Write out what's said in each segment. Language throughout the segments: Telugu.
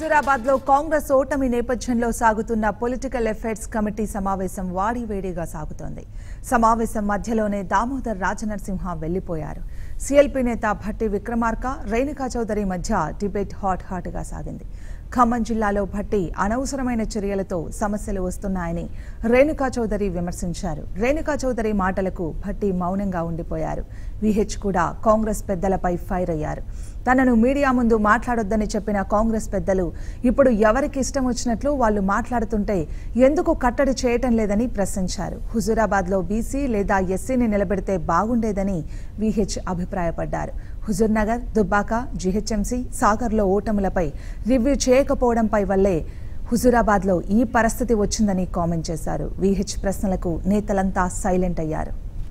హుజూరాబాద్ లో కాంగ్రెస్ ఓటమి నేపథ్యంలో సాగుతున్న పొలిటికల్ ఎఫైర్స్ కమిటీ సమావేశం వాడివేడిగా సాగుతోంది సమావేశం మధ్యలోనే దామోదర్ రాజనరసింహ వెళ్లిపోయారు సీఎల్పీ నేత భట్టి విక్రమార్క రేణుకా చౌదరి మధ్య డిబేట్ హాట్ హాట్ గా సాగింది ఖమ్మం జిల్లాలో భట్టి అనవసరమైన చర్యలతో సమస్యలు వస్తున్నాయని రేణుకా చౌదరి విమర్శించారు రేణుకా చౌదరి మాటలకు భట్టి మౌనంగా ఉండిపోయారు విహెచ్ కూడా కాంగ్రెస్ పెద్దలపై ఫైర్ అయ్యారు తనను మీడియా ముందు మాట్లాడొద్దని చెప్పిన కాంగ్రెస్ పెద్దలు ఇప్పుడు ఎవరికి ఇష్టం వచ్చినట్లు వాళ్ళు మాట్లాడుతుంటే ఎందుకు కట్టడి చేయటం లేదని ప్రశ్నించారు హుజూరాబాద్లో బీసీ లేదా ఎస్సీని నిలబెడితే బాగుండేదని విహెచ్ అభిప్రాయపడ్డారు హుజూర్నగర్ దుబ్బాక జీహెచ్ఎంసీ సాగర్లో ఓటములపై రివ్యూ చేయకపోవడంపై వల్లే హుజూరాబాద్లో ఈ పరిస్థితి వచ్చిందని కామెంట్ చేశారు విహెచ్ ప్రశ్నలకు నేతలంతా సైలెంట్ అయ్యారు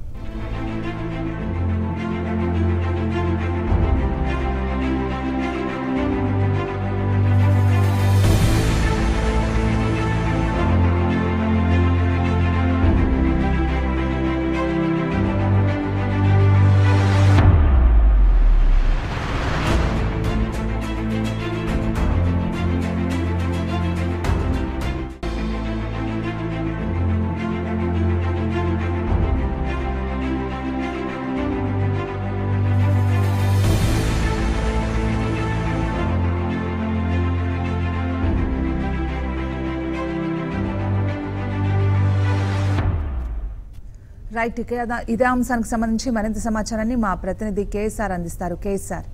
రైట్ ఇక అద- ఇదే అంశానికి సంబంధించి మరింత సమాచారాన్ని మా ప్రతినిధి కేఎస్ఆర్ అందిస్తారు కేఎస్ఆర్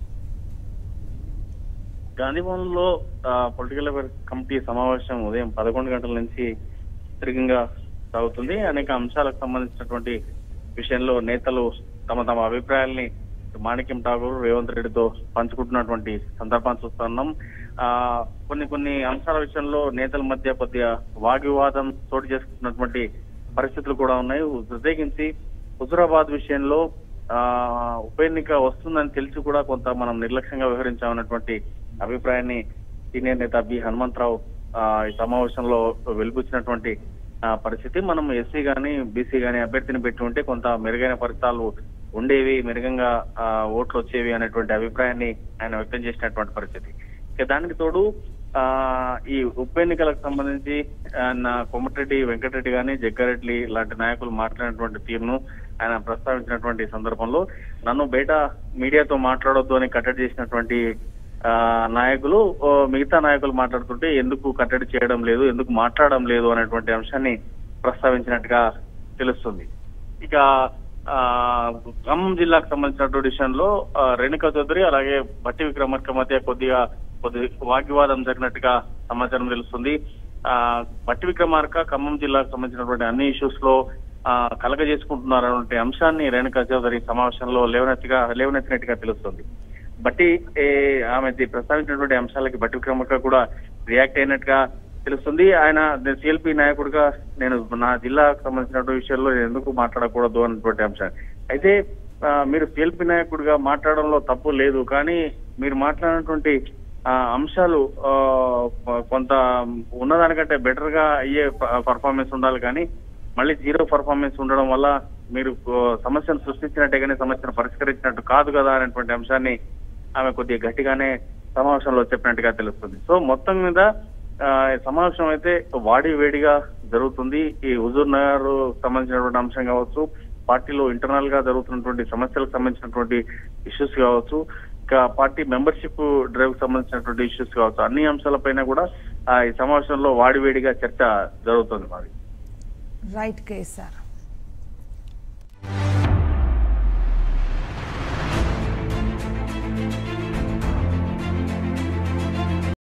గాంధీభవన్ లో పొలిటికల్ అఫైర్స్ కమిటీ సమావేశం ఉదయం పదకొండు గంటల నుంచి సుదీర్ఘంగా సాగుతుంది అనేక అంశాలకు సంబంధించినటువంటి విషయంలో నేతలు తమ తమ అభిప్రాయాల్ని మాణిక్యం ఠాగూర్ రేవంత్ రెడ్డితో పంచుకుంటున్నటువంటి సందర్భాన్ని చూస్తున్నాం ఆ కొన్ని కొన్ని అంశాల విషయంలో నేతల మధ్య కొద్దిగా వాగ్వివాదం చోటు చేసుకుంటున్నటువంటి పరిస్థితులు కూడా ఉన్నాయి ప్రత్యేకించి హుజురాబాద్ విషయంలో ఆ ఉప ఎన్నిక వస్తుందని తెలిసి కూడా కొంత మనం నిర్లక్ష్యంగా వ్యవహరించామన్నటువంటి అభిప్రాయాన్ని సీనియర్ నేత బి హనుమంతరావు ఆ, ఈ సమావేశంలో వెలిపుచ్చినటువంటి ఆ, పరిస్థితి మనం ఎస్సీ గాని బీసీ గాని అభ్యర్థిని పెట్టి ఉంటే కొంత మెరుగైన ఫలితాలు ఉండేవి మెరుగంగా ఆ, ఓట్లు వచ్చేవి అనేటువంటి అభిప్రాయాన్ని ఆయన వ్యక్తం చేసినటువంటి పరిస్థితి ఇక దానికి తోడు ఆ ఈ ఉప ఎన్నికలకు సంబంధించి ఆయన కొమ్మటిరెడ్డి వెంకటరెడ్డి గాని జగ్గారెడ్డి లాంటి నాయకులు మాట్లాడినటువంటి తీరును ఆయన ప్రస్తావించినటువంటి సందర్భంలో నన్ను బయట మీడియాతో మాట్లాడొద్దు అని కట్టడి చేసినటువంటి ఆ నాయకులు ఓ, మిగతా నాయకులు మాట్లాడుతుంటే ఎందుకు కట్టడి చేయడం లేదు ఎందుకు మాట్లాడడం లేదు అనేటువంటి అంశాన్ని ప్రస్తావించినట్టుగా తెలుస్తుంది ఇక ఆ ఖమ్మం జిల్లాకు సంబంధించినటువంటి విషయంలో ఆ, రేణుకా చౌదరి అలాగే భట్టి విక్రమార్క మధ్య కొద్దిగా కొద్ది వాగ్వివాదం జరిగినట్టుగా సమాచారం తెలుస్తుంది ఆ భట్టి విక్రమార్క ఖమ్మం జిల్లాకు సంబంధించినటువంటి అన్ని ఇష్యూస్ లో ఆ కలగజేసుకుంటున్నారనే అంశాన్ని రేణుకా చౌదరి సమావేశంలో లేవనెత్తిగా లేవనెత్తినట్టుగా తెలుస్తుంది బట్టి ఏ, ఆమె ది- ప్రస్తావించినటువంటి అంశాలకి బట్టి విక్రమార్క కూడా రియాక్ట్ అయినట్టుగా తెలుస్తుంది ఆయన సిఎల్పి నాయకుడిగా నేను నా జిల్లాకు సంబంధించినటువంటి విషయాల్లో నేను ఎందుకు మాట్లాడకూడదు అన్నటువంటి అంశం అయితే ఆ, మీరు సిఎల్పి నాయకుడిగా మాట్లాడడంలో తప్పు లేదు కానీ మీరు మాట్లాడినటువంటి ఆ, అంశాలు ఆ, కొంత ఉన్నదానికంటే బెటర్ గా అయ్యే పర్ఫార్మెన్స్ ఉండాలి కానీ మళ్ళీ జీరో పర్ఫార్మెన్స్ ఉండడం వల్ల మీరు ఆ, సమస్యను సృష్టించినట్టే కానీ సమస్యను పరిష్కరించినట్టు కాదు కదా అనేటువంటి అంశాన్ని ఆమె కొద్దిగా గట్టిగానే సమావేశంలో చెప్పినట్టుగా తెలుస్తుంది సో మొత్తం మీద ఆ, ఈ సమావేశం అయితే వాడి వేడిగా జరుగుతుంది ఈ హుజూర్ నగర్ సంబంధించినటువంటి అంశం కావచ్చు పార్టీలో ఇంటర్నల్ గా జరుగుతున్నటువంటి సమస్యలకు సంబంధించినటువంటి ఇష్యూస్ కావచ్చు ఇంకా పార్టీ మెంబర్షిప్ డ్రైవ్ సంబంధించినటువంటి ఇష్యూస్ కావచ్చు అన్ని అంశాలపైన కూడా ఆ, ఈ సమావేశంలో వాడివేడిగా చర్చ జరుగుతుంది మరి రైట్ కేఎస్ఆర్